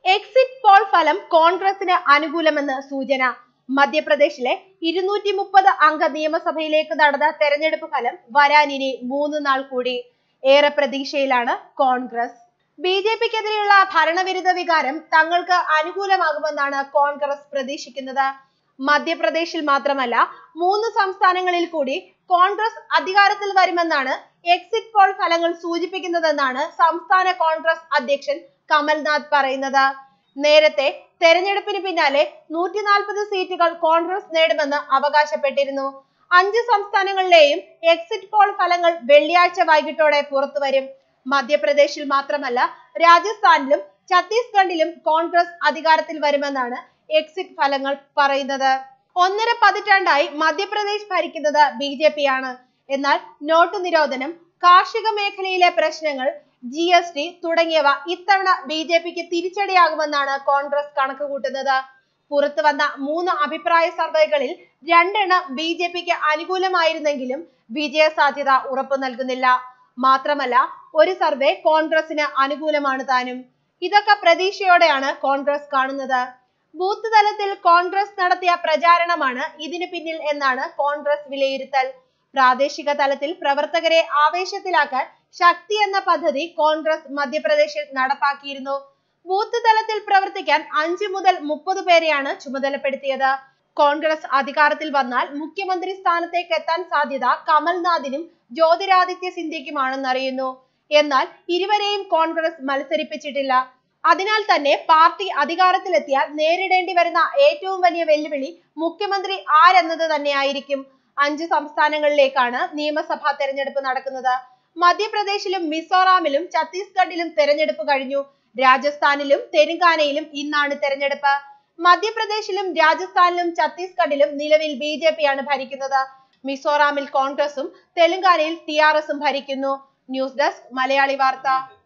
exit poll ഫലം കോൺഗ്രസിന് അനുകൂലമെന്ന് സൂചന മധ്യപ്രദേശിലെ ഇരുന്നൂറ്റി മുപ്പത് അംഗ നിയമസഭയിലേക്ക് നടന്ന തെരഞ്ഞെടുപ്പ് ഫലം വരാനിനി മൂന്ന് നാൾ കൂടി ഏറെ പ്രതീക്ഷയിലാണ് കോൺഗ്രസ് ബി ജെ പിക്കെതിരെയുള്ള ഭരണവിരുദ്ധ വികാരം തങ്ങൾക്ക് അനുകൂലമാകുമെന്നാണ് കോൺഗ്രസ് പ്രതീക്ഷിക്കുന്നത് മധ്യപ്രദേശിൽ മാത്രമല്ല മൂന്ന് സംസ്ഥാനങ്ങളിൽ കൂടി കോൺഗ്രസ് അധികാരത്തിൽ വരുമെന്നാണ് എക്സിറ്റ് പോൾ ഫലങ്ങൾ സൂചിപ്പിക്കുന്നതെന്നാണ് സംസ്ഥാന കോൺഗ്രസ് അധ്യക്ഷൻ കമൽനാഥ് പറയുന്നത് നേരത്തെ തെരഞ്ഞെടുപ്പിന് പിന്നാലെ നൂറ്റി നാൽപ്പത് സീറ്റുകൾ കോൺഗ്രസ് നേടുമെന്ന് അവകാശപ്പെട്ടിരുന്നു അഞ്ച് സംസ്ഥാനങ്ങളിലെയും എക്സിറ്റ് പോൾ ഫലങ്ങൾ വെള്ളിയാഴ്ച വൈകിട്ടോടെ പുറത്തുവരും മധ്യപ്രദേശിൽ മാത്രമല്ല രാജസ്ഥാനിലും ഛത്തീസ്ഗഡിലും കോൺഗ്രസ് അധികാരത്തിൽ വരുമെന്നാണ് എക്സിറ്റ് ഫലങ്ങൾ പറയുന്നത് ഒന്നര പതിറ്റാണ്ടായി മധ്യപ്രദേശ് ഭരിക്കുന്നത് ബി ജെ പി ആണ് എന്നാൽ നോട്ട് നിരോധനം കാർഷിക മേഖലയിലെ പ്രശ്നങ്ങൾ ജി എസ് ടി തുടങ്ങിയവ ഇത്തവണ ബി ജെ പിക്ക് തിരിച്ചടിയാകുമെന്നാണ് കോൺഗ്രസ് കണക്ക് കൂട്ടുന്നത് പുറത്തു വന്ന മൂന്ന് അഭിപ്രായ സർവേകളിൽ രണ്ടെണ്ണം ബി ജെ പിക്ക് അനുകൂലമായിരുന്നെങ്കിലും വിജയ സാധ്യത ഉറപ്പു നൽകുന്നില്ല മാത്രമല്ല ഒരു സർവേ കോൺഗ്രസിന് അനുകൂലമാണ് താനും ഇതൊക്കെ പ്രതീക്ഷയോടെയാണ് കോൺഗ്രസ് കാണുന്നത് ബൂത്ത് തലത്തിൽ കോൺഗ്രസ് നടത്തിയ പ്രചാരണമാണ് ഇതിനു പിന്നിൽ എന്നാണ് കോൺഗ്രസ് വിലയിരുത്തൽ പ്രാദേശിക തലത്തിൽ പ്രവർത്തകരെ ആവേശത്തിലാക്കാൻ ശക്തി എന്ന പദ്ധതി കോൺഗ്രസ് മധ്യപ്രദേശിൽ നടപ്പാക്കിയിരുന്നു ബൂത്ത് തലത്തിൽ പ്രവർത്തിക്കാൻ അഞ്ചു മുതൽ മുപ്പത് പേരെയാണ് ചുമതലപ്പെടുത്തിയത് കോൺഗ്രസ് അധികാരത്തിൽ വന്നാൽ മുഖ്യമന്ത്രി സ്ഥാനത്തേക്ക് എത്താൻ സാധ്യത കമൽനാഥിനും ജ്യോതിരാദിത്യ സിന്ധ്യയ്ക്കുമാണെന്നറിയുന്നു എന്നാൽ ഇരുവരെയും കോൺഗ്രസ് മത്സരിപ്പിച്ചിട്ടില്ല അതിനാൽ തന്നെ പാർട്ടി അധികാരത്തിലെത്തിയാൽ നേരിടേണ്ടി വരുന്ന ഏറ്റവും വലിയ വെല്ലുവിളി മുഖ്യമന്ത്രി ആരെന്നത് തന്നെയായിരിക്കും അഞ്ച് സംസ്ഥാനങ്ങളിലേക്കാണ് നിയമസഭാ തെരഞ്ഞെടുപ്പ് നടക്കുന്നത് മധ്യപ്രദേശിലും മിസോറാമിലും ഛത്തീസ്ഗഡിലും തെരഞ്ഞെടുപ്പ് കഴിഞ്ഞു രാജസ്ഥാനിലും തെലങ്കാനയിലും ഇന്നാണ് തെരഞ്ഞെടുപ്പ് മധ്യപ്രദേശിലും രാജസ്ഥാനിലും ഛത്തീസ്ഗഡിലും നിലവിൽ ബി ജെ പി ആണ് ഭരിക്കുന്നത് മിസോറാമിൽ കോൺഗ്രസും തെലങ്കാനയിൽ ടി ആർ എസും ഭരിക്കുന്നു ന്യൂസ് ഡെസ്ക് മലയാളി വാർത്ത